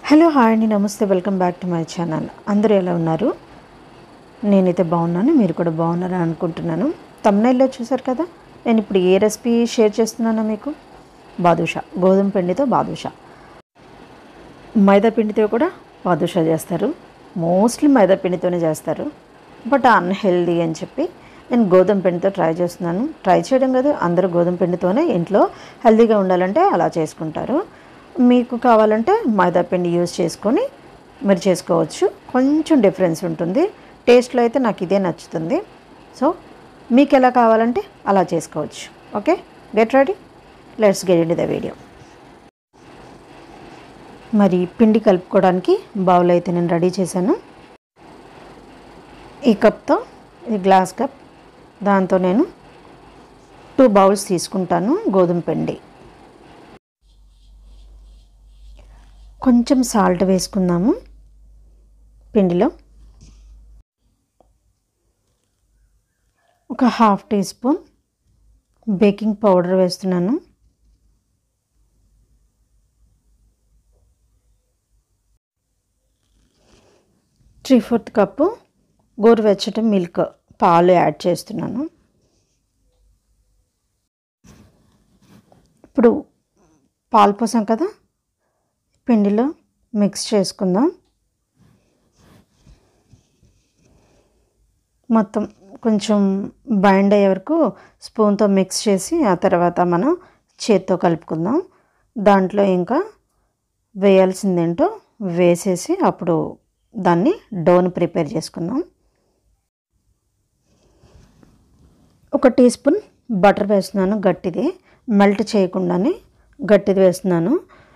hello hi అండి నమస్తే welcome back to my channel అందరూ ఎలా ఉన్నారు నేనైతే బాగున్నాను మీరు కూడా బాగున్నారని అనుకుంటున్నాను తమ్నైల్లో చూసారు కదా నేను ఇప్పుడు ఏ రెసిపీ షేర్ చేస్తున్నానో మీకు బాదుషా గోధుమ పిండితో బాదుషా మైదా పిండితో కూడా బాదుషా చేస్తారు మోస్ట్లీ మైదా పిండితోనే చేస్తారు బట్ అన్హెల్దీ అని చెప్పి నేను గోధుమ పిండితో ట్రై చేస్తున్నాను ట్రై చేయడం కదా అందరూ గోధుమ పిండితోనే ఇంట్లో హెల్తీగా ఉండాలంటే అలా చేసుకుంటారు మీకు కావాలంటే మైదా పిండి యూజ్ చేసుకొని మీరు చేసుకోవచ్చు కొంచెం డిఫరెన్స్ ఉంటుంది టేస్ట్లో అయితే నాకు ఇదే నచ్చుతుంది సో మీకు ఎలా కావాలంటే అలా చేసుకోవచ్చు okay get ready let's get in the video మరి పిండి కలుపుకోవడానికి బౌల్ అయితే నేను రెడీ చేశాను ఈ కప్తో ఈ గ్లాస్ కప్ దాంతో నేను టూ బౌల్స్ తీసుకుంటాను గోధుమ పిండి కొంచెం సాల్ట్ వేసుకుందాము పిండిలో ఒక half teaspoon baking powder వేస్తున్నాను త్రీ ఫోర్త్ కప్పు గోరువెచ్చటి మిల్క్ పాలు యాడ్ చేస్తున్నాను ఇప్పుడు పాలు పోసాం కదా పిండిలో మిక్స్ చేసుకుందాం మొత్తం కొంచెం బైండ్ అయ్యే వరకు స్పూన్తో మిక్స్ చేసి ఆ తర్వాత మనం చేత్తో కలుపుకుందాం దాంట్లో ఇంకా వేయాల్సిందేంటో వేసేసి అప్పుడు దాన్ని డోని ప్రిపేర్ చేసుకుందాం ఒక టీ స్పూన్ బటర్ వేస్తున్నాను గట్టిది మెల్ట్ చేయకుండానే గట్టిది వేస్తున్నాను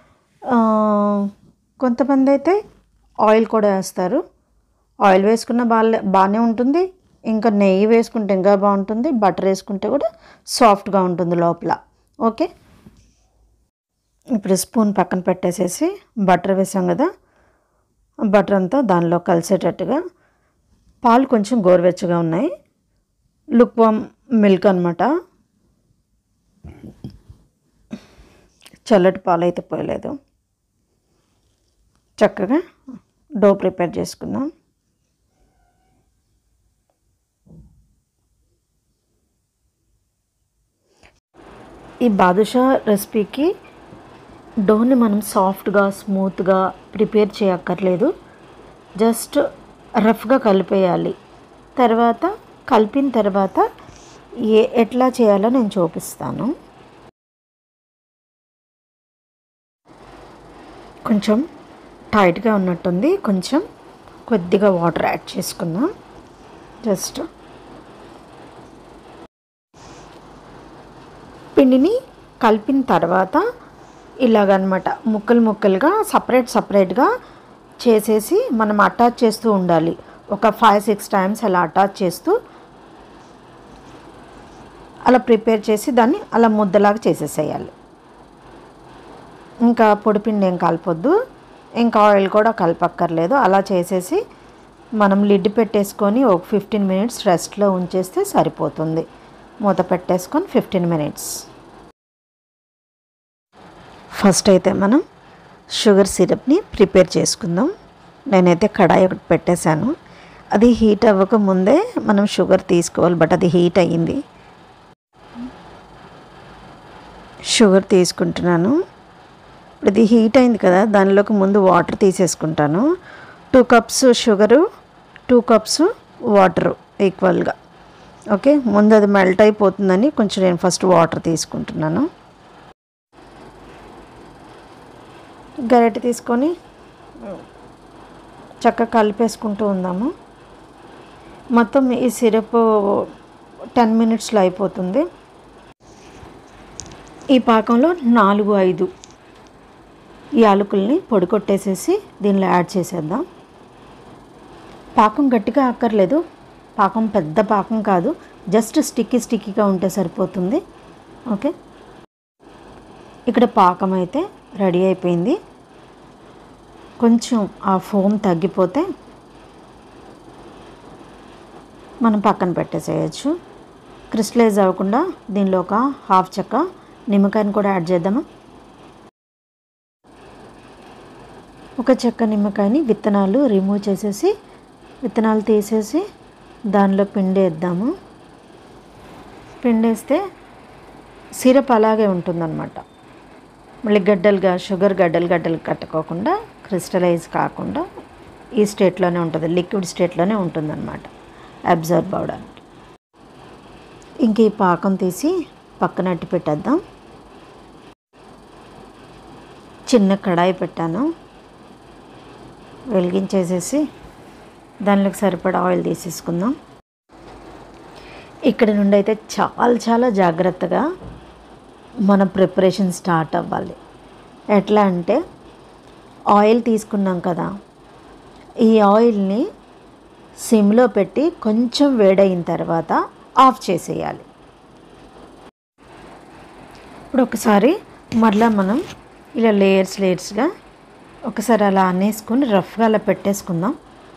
కొంతమంది అయితే ఆయిల్ కూడా వేస్తారు ఆయిల్ వేసుకున్న బాగా బాగానే ఉంటుంది ఇంకా నెయ్యి వేసుకుంటే ఇంకా బాగుంటుంది బటర్ వేసుకుంటే కూడా సాఫ్ట్గా ఉంటుంది లోపల ఓకే ఇప్పుడు స్పూన్ పక్కన పెట్టేసేసి బటర్ వేసాం కదా బటర్ అంతా దానిలో కలిసేటట్టుగా పాలు కొంచెం గోరువెచ్చగా ఉన్నాయి లుక్వామ్ మిల్క్ అనమాట చల్లటి పాలు అయితే పోయలేదు చక్కగా డో ప్రిపేర్ చేసుకుందాం ఈ బాదుషా రెసిపీకి డోని మనం సాఫ్ట్గా స్మూత్గా ప్రిపేర్ చేయక్కర్లేదు జస్ట్ రఫ్గా కలిపేయాలి తర్వాత కలిపిన తర్వాత ఏ ఎట్లా చేయాలో నేను చూపిస్తాను కొంచెం టైట్గా ఉన్నట్టుంది కొంచెం కొద్దిగా వాటర్ యాడ్ చేసుకుందాం జస్ట్ పిండిని కలిపిన తర్వాత ఇలాగనమాట ముక్కలు ముక్కలుగా సపరేట్ సపరేట్గా చేసేసి మనం అటాచ్ చేస్తూ ఉండాలి ఒక ఫైవ్ సిక్స్ టైమ్స్ అలా అటాచ్ చేస్తూ అలా ప్రిపేర్ చేసి దాన్ని అలా ముద్దలాగా చేసేసేయాలి ఇంకా పొడిపిండి ఏం కలపొద్దు ఇంకా ఆయిల్ కూడా కలపక్కర్లేదు అలా చేసేసి మనం లిడ్ పెట్టేసుకొని ఒక ఫిఫ్టీన్ మినిట్స్ రెస్ట్లో ఉంచేస్తే సరిపోతుంది మూత పెట్టేసుకొని ఫిఫ్టీన్ మినిట్స్ ఫస్ట్ అయితే మనం షుగర్ సిరప్ని ప్రిపేర్ చేసుకుందాం నేనైతే కడాయి ఒకటి పెట్టేశాను అది హీట్ అవ్వక ముందే మనం షుగర్ తీసుకోవాలి బట్ అది హీట్ అయ్యింది షుగర్ తీసుకుంటున్నాను ఇప్పుడు ఇది హీట్ అయింది కదా దానిలోకి ముందు వాటర్ తీసేసుకుంటాను two cups sugar two cups water ఈక్వల్గా ఓకే ముందు అది మెల్ట్ అయిపోతుందని కొంచెం నేను ఫస్ట్ వాటర్ తీసుకుంటున్నాను గరిటె తీసుకొని చక్కగా కలిపేసుకుంటూ ఉందాము మొత్తం ఈ సిరప్ టెన్ మినిట్స్లో అయిపోతుంది ఈ పాకంలో నాలుగు ఐదు యాలకుల్ని పొడి కొట్టేసేసి దీనిలో యాడ్ చేసేద్దాం పాకం గట్టిగా అక్కర్లేదు పాకం పెద్ద పాకం కాదు జస్ట్ స్టిక్కీ స్టిక్కీగా ఉంటే సరిపోతుంది ఓకే ఇక్కడ పాకం అయితే రెడీ అయిపోయింది కొంచెం ఆ ఫోమ్ తగ్గిపోతే మనం పక్కన పెట్టేసేయచ్చు క్రిస్టలైజ్ అవ్వకుండా దీనిలో ఒక హాఫ్ చెక్క నిమ్మకాయని కూడా యాడ్ చేద్దామా ఒక చెక్క నిమ్మకాయని విత్తనాలు రిమూవ్ చేసేసి విత్తనాలు తీసేసి దానిలో పిండి వేద్దాము పిండేస్తే సిరప్ అలాగే ఉంటుందన్నమాట మళ్ళీ గడ్డలుగా షుగర్ గడ్డలు గడ్డలు కట్టుకోకుండా క్రిస్టలైజ్ కాకుండా ఈ స్టేట్లోనే ఉంటుంది లిక్విడ్ స్టేట్లోనే ఉంటుందన్నమాట అబ్జర్వ్ అవడానికి ఇంక ఈ పాకం తీసి పక్కన అట్టి పెట్టేద్దాం చిన్న కడాయి పెట్టాను వెలిగించేసేసి దానిలోకి సరిపడా ఆయిల్ తీసేసుకుందాం ఇక్కడ నుండి అయితే చాలా చాలా జాగ్రత్తగా మన ప్రిపరేషన్ స్టార్ట్ అవ్వాలి ఎట్లా అంటే ఆయిల్ తీసుకున్నాం కదా ఈ ఆయిల్ని సిమ్లో పెట్టి కొంచెం వేడయిన తర్వాత ఆఫ్ చేసేయాలి ఇప్పుడు ఒకసారి మరలా మనం ఇలా లేయర్స్ లేయర్స్గా ఒకసారి అలా అనేసుకొని రఫ్గా అలా పెట్టేసుకుందాం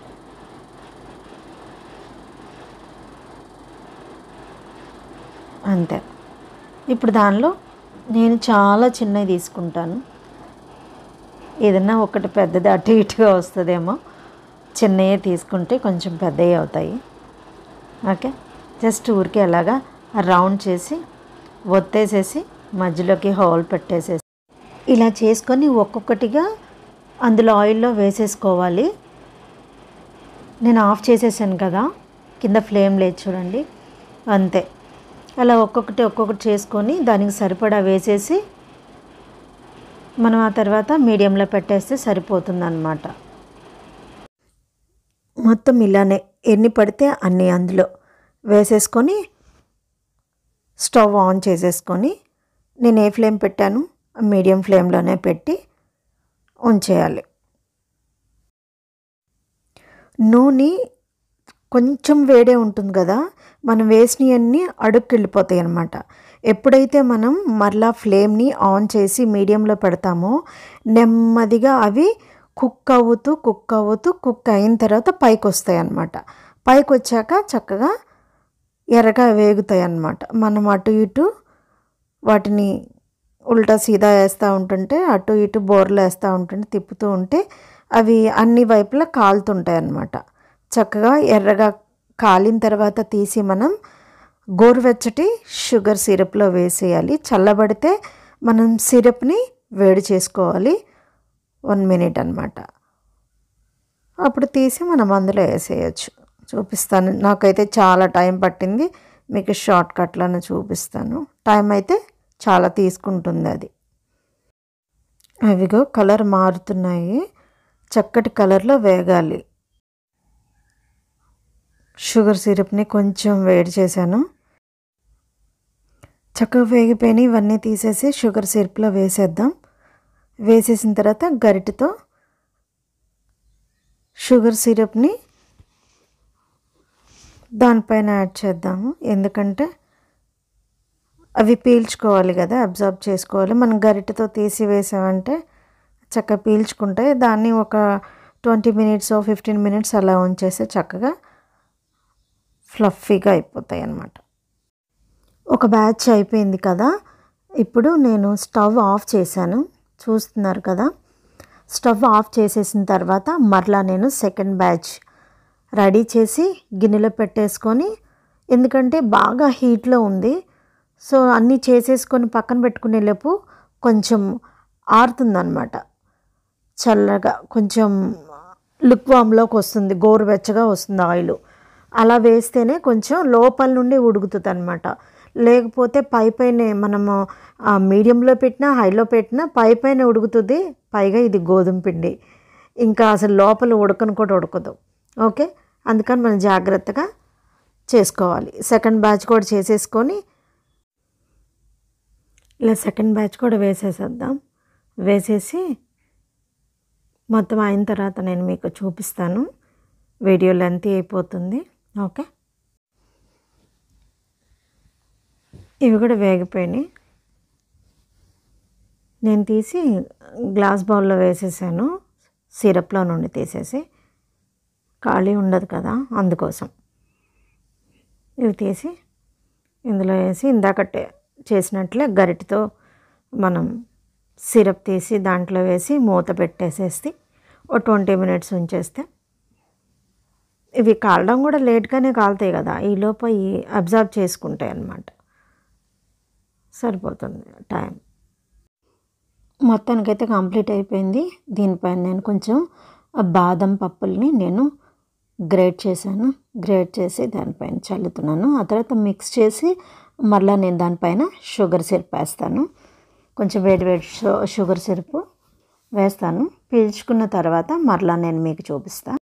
అంతే ఇప్పుడు దానిలో నేను చాలా చిన్నవి తీసుకుంటాను ఏదన్నా ఒకటి పెద్దది అటు ఇటుగా వస్తుందేమో చిన్నవి తీసుకుంటే కొంచెం పెద్దవి అవుతాయి ఓకే జస్ట్ ఊరికే అలాగా రౌండ్ చేసి ఒత్తేసేసి మధ్యలోకి హోల్ పెట్టేసేసి ఇలా చేసుకొని ఒక్కొక్కటిగా అందులో ఆయిల్లో వేసేసుకోవాలి నేను ఆఫ్ చేసేసాను కదా కింద ఫ్లేమ్ లేదు చూడండి అంతే అలా ఒక్కొక్కటి ఒక్కొక్కటి చేసుకొని దానికి సరిపడా వేసేసి మనం ఆ తర్వాత మీడియంలో పెట్టేస్తే సరిపోతుందన్నమాట మొత్తం ఇలానే ఎన్ని పడితే అన్ని అందులో వేసేసుకొని స్టవ్ ఆన్ చేసేసుకొని నేను ఏ ఫ్లేమ్ పెట్టాను మీడియం ఫ్లేమ్లోనే పెట్టి ఉంచేయాలి నూనె కొంచెం వేడే ఉంటుంది కదా మనం వేసినవన్నీ అడుక్కి వెళ్ళిపోతాయి అన్నమాట ఎప్పుడైతే మనం మరలా ఫ్లేమ్ని ఆన్ చేసి మీడియంలో పెడతామో నెమ్మదిగా అవి కుక్ అవుతూ కుక్ అవుతూ కుక్ అయిన తర్వాత పైకి వస్తాయి అన్నమాట పైకి వచ్చాక చక్కగా ఎర్రగా వేగుతాయి అన్నమాట మనం అటు ఇటు వాటిని ఉల్టా సీదా వేస్తూ ఉంటుంటే అటు ఇటు బోర్లు వేస్తూ ఉంటుంటే తిప్పుతూ ఉంటే అవి అన్ని వైపులా కాలుతుంటాయి అన్నమాట చక్కగా ఎర్రగా కాలిన తర్వాత తీసి మనం గోరువెచ్చటి షుగర్ సిరప్లో వేసేయాలి చల్లబడితే మనం సిరప్ని వేడి చేసుకోవాలి వన్ మినిట్ అనమాట అప్పుడు తీసి మనం అందులో వేసేయచ్చు చూపిస్తాను నాకైతే చాలా టైం పట్టింది మీకు షార్ట్ కట్లను చూపిస్తాను టైం అయితే చాలా తీసుకుంటుంది అది అవిగో కలర్ మారుతున్నాయి చక్కటి కలర్లో వేగాలి షుగర్ సిరప్ని కొంచెం వేడి చేశాను చక్కగా వేగిపోయిన ఇవన్నీ తీసేసి షుగర్ సిరప్లో వేసేద్దాం వేసేసిన తర్వాత గరిటెతో షుగర్ సిరప్ని దానిపైన యాడ్ చేద్దాము ఎందుకంటే అవి పీల్చుకోవాలి కదా అబ్జర్వ్ చేసుకోవాలి మనం గరిటెతో తీసి వేసామంటే చక్కగా పీల్చుకుంటే దాన్ని ఒక ట్వంటీ మినిట్స్ ఫిఫ్టీన్ మినిట్స్ అలా ఉంచేస్తే చక్కగా ఫ్లఫీగా అయిపోతాయి అన్నమాట ఒక బ్యాచ్ అయిపోయింది కదా ఇప్పుడు నేను స్టవ్ ఆఫ్ చేశాను చూస్తున్నారు కదా స్టవ్ ఆఫ్ చేసేసిన తర్వాత మరలా నేను సెకండ్ బ్యాచ్ రెడీ చేసి గిన్నెలో పెట్టేసుకొని ఎందుకంటే బాగా హీట్లో ఉంది సో అన్నీ చేసేసుకొని పక్కన పెట్టుకునే లోపు కొంచెం ఆరుతుందన్నమాట చల్లగా కొంచెం లుక్ వామ్లోకి వస్తుంది గోరువెచ్చగా వస్తుంది ఆయిల్ అలా వేస్తేనే కొంచెం లోపల నుండి ఉడుకుతుంది అనమాట లేకపోతే పై పైన మనము మీడియంలో పెట్టినా హైలో పెట్టినా పై పైన ఉడుకుతుంది పైగా ఇది గోధుమ పిండి ఇంకా అసలు లోపల ఉడకను కూడా ఉడకదు ఓకే అందుకని మనం జాగ్రత్తగా చేసుకోవాలి సెకండ్ బ్యాచ్ కూడా చేసేసుకొని ఇలా సెకండ్ బ్యాచ్ కూడా వేసేసేద్దాం వేసేసి మొత్తం అయిన తర్వాత నేను మీకు చూపిస్తాను వీడియో లెంత్ అయిపోతుంది ఓకే ఇవి కూడా వేగిపోయినాయి నేను తీసి గ్లాస్ బౌల్లో వేసేసాను సిరప్లో నుండి తీసేసి ఖాళీ ఉండదు కదా అందుకోసం ఇవి తీసి ఇందులో వేసి ఇందాకట్టే చేసినట్లే గరిటతో మనం సిరప్ తీసి దాంట్లో వేసి మూత పెట్టేసేసి ఓ ట్వంటీ మినిట్స్ ఉంచేస్తే ఇవి కాలడం కూడా లేట్గానే కాలుతాయి కదా ఈ లోపు ఇవి అబ్జర్వ్ చేసుకుంటాయి అన్నమాట సరిపోతుంది టైం మొత్తానికైతే కంప్లీట్ అయిపోయింది దీనిపైన నేను కొంచెం బాదం పప్పుల్ని నేను గ్రేట్ చేశాను గ్రేట్ చేసి దానిపైన చల్లుతున్నాను ఆ తర్వాత మిక్స్ చేసి మళ్ళీ నేను దానిపైన షుగర్ సిరప్ వేస్తాను కొంచెం వేడి వేడి షు- షుగర్ సిరప్ వేస్తాను పీల్చుకున్న తర్వాత మరలా నేను మీకు చూపిస్తాను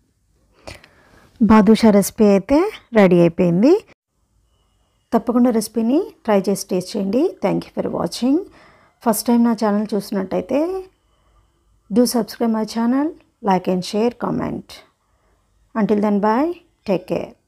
బాదుషా రెసిపీ అయితే రెడీ అయిపోయింది తప్పకుండా రెసిపీని ట్రై చేసి టేస్ట్ చేయండి thank you for watching first time నా ఛానల్ చూసినట్టయితే do subscribe my channel like and share comment until then bye take care